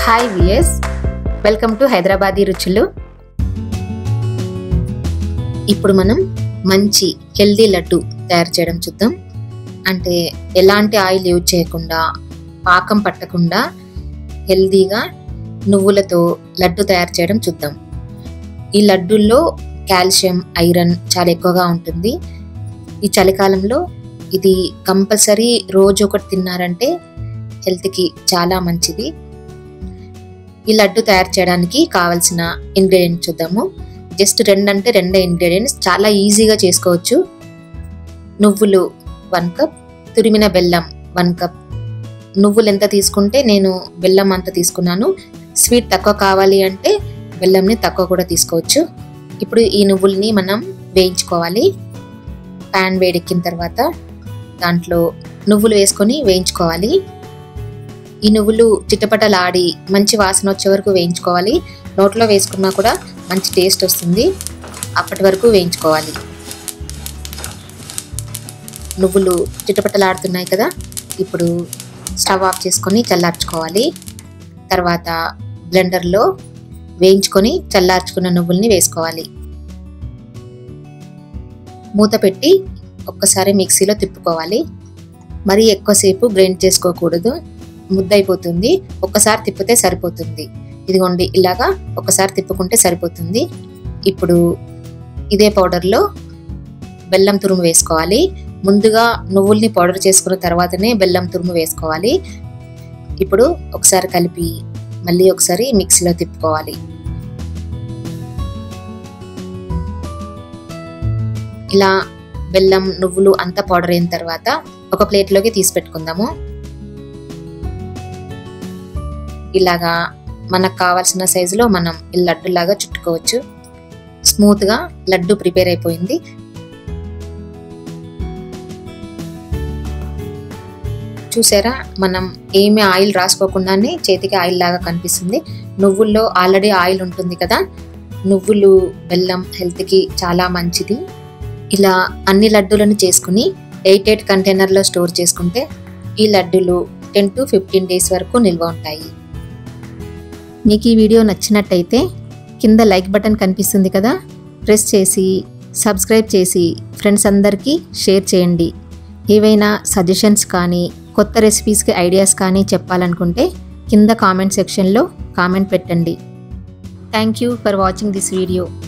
hi విఎస్ welcome to Hyderabadi రుచులు ఇప్పుడు మనం మంచి హెల్దీ లడ్డు తయారు చేయడం చూద్దాం అంటే ఎలాంటి ఆయిల్ యూజ్ చేయకుండా పాకం పట్టకుండా హెల్దీగా నువ్వులతో లడ్డు తయారు చేయడం చూద్దాం ఈ లడ్డూల్లో కాల్షియం ఐరన్ చాలా ఎక్కువగా ఉంటుంది ఈ చలికాలంలో ఇది కంపల్సరీ రోజు ఒకటి తిన్నారంటే హెల్త్కి చాలా మంచిది ఈ లడ్డు తయారు చేయడానికి కావాల్సిన ఇంగ్రీడియంట్స్ చూద్దాము జస్ట్ రెండు అంటే రెండే ఇంగ్రీడియంట్స్ చాలా ఈజీగా చేసుకోవచ్చు నువ్వులు వన్ కప్ తురిమిన బెల్లం వన్ కప్ నువ్వులు ఎంత తీసుకుంటే నేను బెల్లం అంత తీసుకున్నాను స్వీట్ తక్కువ కావాలి అంటే బెల్లంని తక్కువ కూడా తీసుకోవచ్చు ఇప్పుడు ఈ నువ్వుల్ని మనం వేయించుకోవాలి ప్యాన్ వేడెక్కిన తర్వాత దాంట్లో నువ్వులు వేసుకొని వేయించుకోవాలి ఈ నువ్వులు చిట్టపటలాడి మంచి వాసన వచ్చే వరకు వేయించుకోవాలి నోట్లో వేసుకున్నా కూడా మంచి టేస్ట్ వస్తుంది అప్పటి వరకు వేయించుకోవాలి నువ్వులు చిట్టపటలాడుతున్నాయి కదా ఇప్పుడు స్టవ్ ఆఫ్ చేసుకొని చల్లార్చుకోవాలి తర్వాత బ్లెండర్లో వేయించుకొని చల్లార్చుకున్న నువ్వుల్ని వేసుకోవాలి మూత పెట్టి ఒక్కసారి మిక్సీలో తిప్పుకోవాలి మరీ ఎక్కువసేపు గ్రైండ్ చేసుకోకూడదు ముద్దయిపోతుంది ఒక్కసారి తిప్పితే సరిపోతుంది ఇదిగోండి ఇలాగా ఒకసారి తిప్పుకుంటే సరిపోతుంది ఇప్పుడు ఇదే పౌడర్లో బెల్లం తురుము వేసుకోవాలి ముందుగా నువ్వుల్ని పౌడర్ చేసుకున్న తర్వాతనే బెల్లం తురుము వేసుకోవాలి ఇప్పుడు ఒకసారి కలిపి మళ్ళీ ఒకసారి మిక్సీలో తిప్పుకోవాలి ఇలా బెల్లం నువ్వులు అంతా పౌడర్ అయిన తర్వాత ఒక ప్లేట్లోకి తీసి పెట్టుకుందాము ఇలాగా మనకు కావాల్సిన సైజులో మనం ఈ లడ్డులాగా చుట్టుకోవచ్చు స్మూత్గా లడ్డు ప్రిపేర్ అయిపోయింది చూసారా మనం ఏమి ఆయిల్ రాసుకోకుండానే చేతికి ఆయిల్ లాగా కనిపిస్తుంది నువ్వుల్లో ఆల్రెడీ ఆయిల్ ఉంటుంది కదా నువ్వులు బెల్లం హెల్త్కి చాలా మంచిది ఇలా అన్ని లడ్డూలను చేసుకుని ఎయిట్ ఎయిట్ కంటైనర్లో స్టోర్ చేసుకుంటే ఈ లడ్డూలు టెన్ టు ఫిఫ్టీన్ డేస్ వరకు నిల్వ ఉంటాయి మీకు ఈ వీడియో నచ్చినట్టయితే కింద లైక్ బటన్ కనిపిస్తుంది కదా ప్రెస్ చేసి సబ్స్క్రైబ్ చేసి ఫ్రెండ్స్ అందరికీ షేర్ చేయండి ఏవైనా సజెషన్స్ కానీ కొత్త రెసిపీస్కి ఐడియాస్ కానీ చెప్పాలనుకుంటే కింద కామెంట్ సెక్షన్లో కామెంట్ పెట్టండి thank you for watching this video